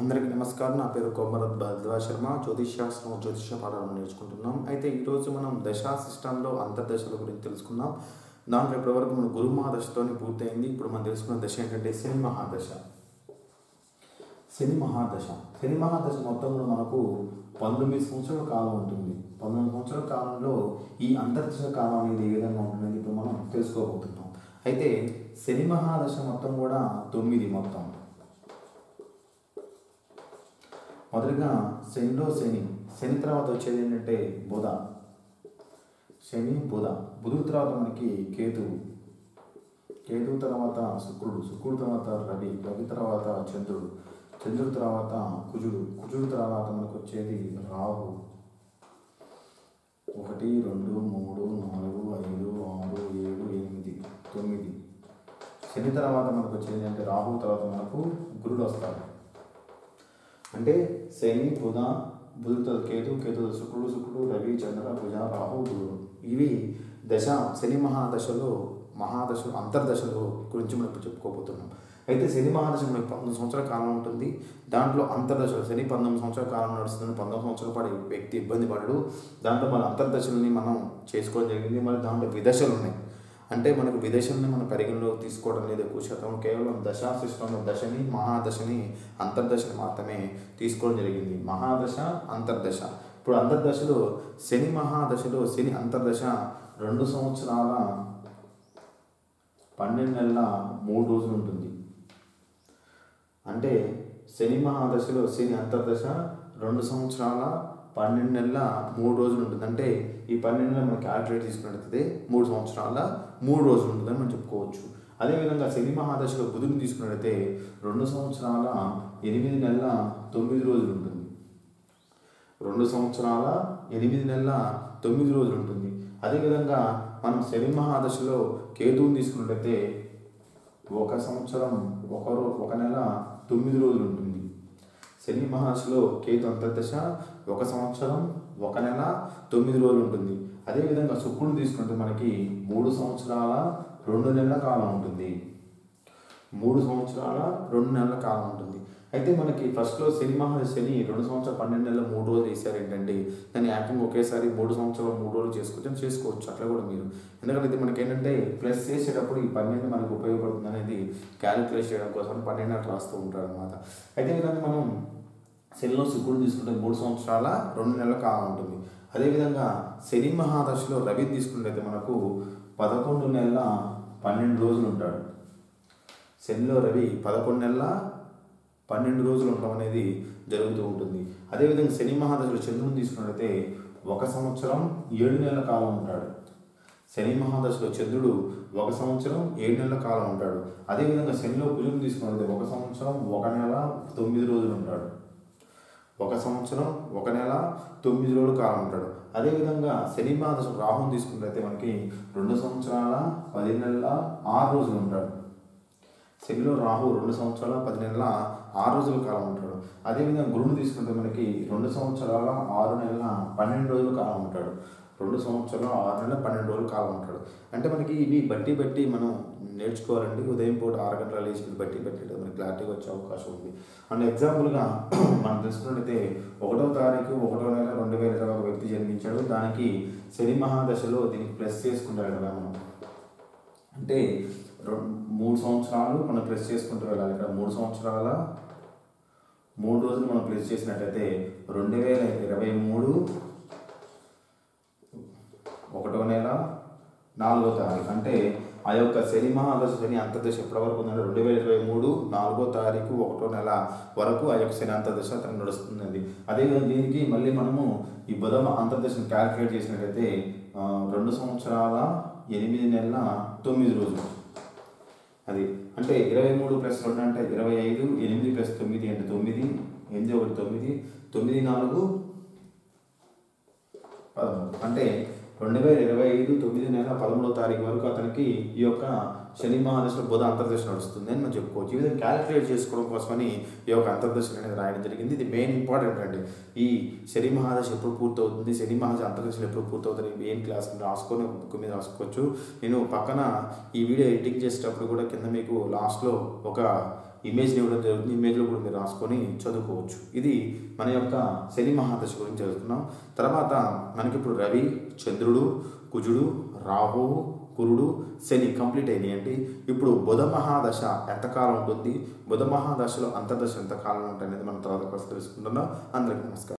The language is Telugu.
అందరికీ నమస్కారం నా పేరు కొమరత్ భరద్వాజ్ శర్మ జ్యోతిష్శాస్త్రం జ్యోతిష పాఠాలను నేర్చుకుంటున్నాం అయితే ఈరోజు మనం దశా సిస్టంలో అంతర్దశల గురించి తెలుసుకున్నాం దాంట్లో ఇప్పటివరకు మన గురు మహాదశతోనే పూర్తయింది ఇప్పుడు మనం తెలుసుకున్న దశ ఏంటంటే శని మహాదశ శని మహాదశ శని మహాదశ మొత్తంలో మనకు పంతొమ్మిది సంవత్సరాల కాలం ఉంటుంది పంతొమ్మిది సంవత్సరాల కాలంలో ఈ అంతర్దశ కాలం అనేది ఏ విధంగా ఉంటుందని ఇప్పుడు మనం తెలుసుకోబోతున్నాం అయితే శని మహాదశ మొత్తం కూడా తొమ్మిది మొత్తం మొదటిగా శనిలో శని శని తర్వాత వచ్చేది ఏంటంటే బుధ శని బుధ బుధుడు తర్వాత మనకి కేతువు కేతువు తర్వాత శుక్రుడు శుక్రుడు తర్వాత రవి రవి తర్వాత చంద్రుడు చంద్రుడు తర్వాత కుజుడు కుజుడు తర్వాత మనకు వచ్చేది రాహు ఒకటి రెండు మూడు నాలుగు ఐదు ఆరు ఏడు ఎనిమిది తొమ్మిది శని తర్వాత మనకు వచ్చేది అంటే రాహు తర్వాత మనకు గురుడు వస్తాడు అంటే శని బుధ బుధుతో కేతు కేతు శుక్రుడు శుక్రుడు రవి చంద్ర భుజ రాహు గురుడు ఇవి దశ శని మహాదశలో మహాదశలు అంతర్దశలు గురించి మనం ఇప్పుడు చెప్పుకోబోతున్నాం అయితే శని మహాదశ మనకి పంతొమ్మిది సంవత్సరాల కాలం ఉంటుంది దాంట్లో అంతర్దశలు శని పంతొమ్మిది సంవత్సరాల కాలం నడుస్తుంది పంతొమ్మిది సంవత్సరాల పాటు వ్యక్తి ఇబ్బంది పడడు దాంట్లో మన అంతర్దశల్ని మనం చేసుకోవడం జరిగింది మరి దాంట్లో విదశలు ఉన్నాయి అంటే మనకు విదేశాన్ని మనం పరిగణలో తీసుకోవడం లేదు ఎక్కువ శాతం కేవలం దశా సిస్టంలో దశని మహాదశని అంతర్దశని మాత్రమే తీసుకోవడం జరిగింది మహాదశ అంతర్దశ ఇప్పుడు అంతర్దశలో శని మహాదశలో శని అంతర్దశ రెండు సంవత్సరాల పన్నెండు నెలల మూడు రోజులు ఉంటుంది అంటే శని మహాదశలో శని అంతర్దశ రెండు సంవత్సరాల పన్నెండు నెలల మూడు రోజులు ఉంటుంది అంటే ఈ పన్నెండు నెలలు మనం క్యాల్కులేట్ తీసుకున్నట్లయితే మూడు సంవత్సరాల మూడు రోజులు ఉంటుందని మనం చెప్పుకోవచ్చు అదేవిధంగా శని మహాదశలో బుధుని తీసుకున్నట్లయితే రెండు సంవత్సరాల ఎనిమిది నెలల తొమ్మిది రోజులు ఉంటుంది రెండు సంవత్సరాల ఎనిమిది నెలల తొమ్మిది రోజులు ఉంటుంది అదేవిధంగా మనం శని మహాదశలో కేతువుని తీసుకున్నట్లయితే ఒక సంవత్సరం ఒక రో ఒక నెల తొమ్మిది రోజులు ఉంటుంది శని మహాదశలో కేతు అంతర్దశ ఒక సంవత్సరం ఒక నెల తొమ్మిది రోజులు ఉంటుంది అదేవిధంగా శుక్రుడు తీసుకుంటే మనకి మూడు సంవత్సరాల రెండు నెలల కాలం ఉంటుంది మూడు సంవత్సరాల రెండు నెలల కాలం ఉంటుంది అయితే మనకి ఫస్ట్లో శని మహా శని రెండు సంవత్సరాలు పన్నెండు నెలలు మూడు రోజులు వేసారు ఏంటంటే దాన్ని ఏకంగా ఒకేసారి మూడు సంవత్సరాలు మూడు రోజులు చేసుకోవచ్చు అని చేసుకోవచ్చు అట్లా కూడా మీరు ఎందుకంటే ఇది మనకి ఏంటంటే ప్లస్ చేసేటప్పుడు ఈ పన్నెండు మనకు ఉపయోగపడుతుంది అనేది క్యాలిక్యులేట్ చేయడం కోసం పన్నెండు అట్లా రాస్తూ ఉంటారు అనమాట అయితే విధంగా మనం శనిలో శుక్రుడు తీసుకుంటే మూడు సంవత్సరాల రెండు నెలల కాలం ఉంటుంది అదేవిధంగా శని మహాదశలో రవి తీసుకున్నట్లయితే మనకు పదకొండు నెలల పన్నెండు రోజులు ఉంటాడు శనిలో రవి పదకొండు నెలల పన్నెండు రోజులు ఉండడం అనేది జరుగుతూ ఉంటుంది అదేవిధంగా శని మహాదశలో చంద్రుని తీసుకున్నట్లయితే ఒక సంవత్సరం ఏడు నెలల కాలం ఉంటాడు శని మహాదశలో చంద్రుడు ఒక సంవత్సరం ఏడు నెలల కాలం ఉంటాడు అదేవిధంగా శనిలో కుజుని తీసుకున్నట్లయితే ఒక సంవత్సరం ఒక నెల తొమ్మిది రోజులు ఉంటాడు ఒక సంవత్సరం ఒక నెల తొమ్మిది రోజులు కాలం ఉంటాడు అదేవిధంగా శని మహాదశ రాహుని తీసుకున్నట్లయితే మనకి రెండు సంవత్సరాల పది నెలల ఆరు రోజులు ఉంటాడు శనిలో రాహు రెండు సంవత్సరాల పది నెలల ఆరు రోజుల కాలం ఉంటాడు అదేవిధంగా గురువుని తీసుకుంటే మనకి రెండు సంవత్సరాల ఆరు నెలల పన్నెండు రోజుల కాలం ఉంటాడు రెండు సంవత్సరాల ఆరు నెలల పన్నెండు రోజుల కాలం ఉంటాడు అంటే మనకి ఇవి బట్టి బట్టి మనం నేర్చుకోవాలంటే ఉదయం పూట ఆరు గంటల లేచి బట్టి బట్టి మనకి క్లారిటీగా వచ్చే అవకాశం ఉంది అండ్ ఎగ్జాంపుల్గా మనం తెలుసుకున్నట్టయితే ఒకటో తారీఖు ఒకటో నెల రెండు వేల ఇరవై ఒక వ్యక్తి జన్మించాడు దానికి శని మహాదశలో దీనికి ప్లస్ చేసుకుంటారు కదా మనం అంటే రెండు మూడు సంవత్సరాలు మనం ప్లస్ చేసుకుంటూ వెళ్ళాలి ఇక్కడ మూడు సంవత్సరాల మూడు రోజులు మనం ప్లస్ చేసినట్టయితే రెండు వేల ఇరవై మూడు ఒకటో నెల నాలుగో తారీఖు అంటే ఆ యొక్క శని మహాదశ శని అంతర్దశ ఎప్పటి వరకు ఉందంటే రెండు వేల ఇరవై మూడు నాలుగో తారీఖు ఒకటో నెల వరకు ఆ యొక్క శని అంతర్దశ తను నడుస్తుంది అదేవిధంగా దీనికి మళ్ళీ మనము ఈ బుధ అంతర్దశను క్యాల్కులేట్ చేసినట్టయితే ఆ, రెండు సంవత్సరాల ఎనిమిది నెలల తొమ్మిది రోజులు అది అంటే ఇరవై మూడు ప్లస్ రెండు అంటే ఇరవై ఐదు ఎనిమిది ప్లస్ తొమ్మిది అంటే తొమ్మిది ఎనిమిది ఒకటి తొమ్మిది తొమ్మిది నాలుగు పదమూడు అంటే రెండు వేల ఇరవై ఐదు తొమ్మిది నెల పదమూడవ తారీఖు వరకు అతనికి ఈ యొక్క శని మహాదశ బుధ అంతర్దశ నడుస్తుంది అని మనం చెప్పుకోవచ్చు ఈ విధంగా క్యాలిక్యులేట్ చేసుకోవడం కోసమని ఈ యొక్క అంతర్దశ అనేది రాయడం జరిగింది ఇది మెయిన్ ఇంపార్టెంట్ అండి ఈ శని మహాదశ ఎప్పుడు పూర్తవుతుంది శని మహాదశ అంతర్దశలు ఎప్పుడు పూర్తవుతుంది మెయిన్ క్లాస్ రాసుకొని ఒక బుక్ మీద రాసుకోవచ్చు నేను పక్కన ఈ వీడియో ఎడిటింగ్ చేసేటప్పుడు కూడా కింద మీకు లాస్ట్లో ఒక ఇమేజ్ని ఇవ్వడం జరుగుతుంది ఇమేజ్లో కూడా మీరు రాసుకొని చదువుకోవచ్చు ఇది మన యొక్క శని మహాదశ గురించి చదువుతున్నాం తర్వాత మనకి ఇప్పుడు రవి చంద్రుడు కుజుడు రాహువు గురుడు శని కంప్లీట్ అయినాయి అంటే ఇప్పుడు బుధ మహాదశ ఎంతకాలం ఉంటుంది బుధ మహాదశలో అంతర్దశ ఎంతకాలం ఉంటుంది అనేది మనం తర్వాత క్లాస్ తెలుసుకుంటున్నాం అందరికీ నమస్కారం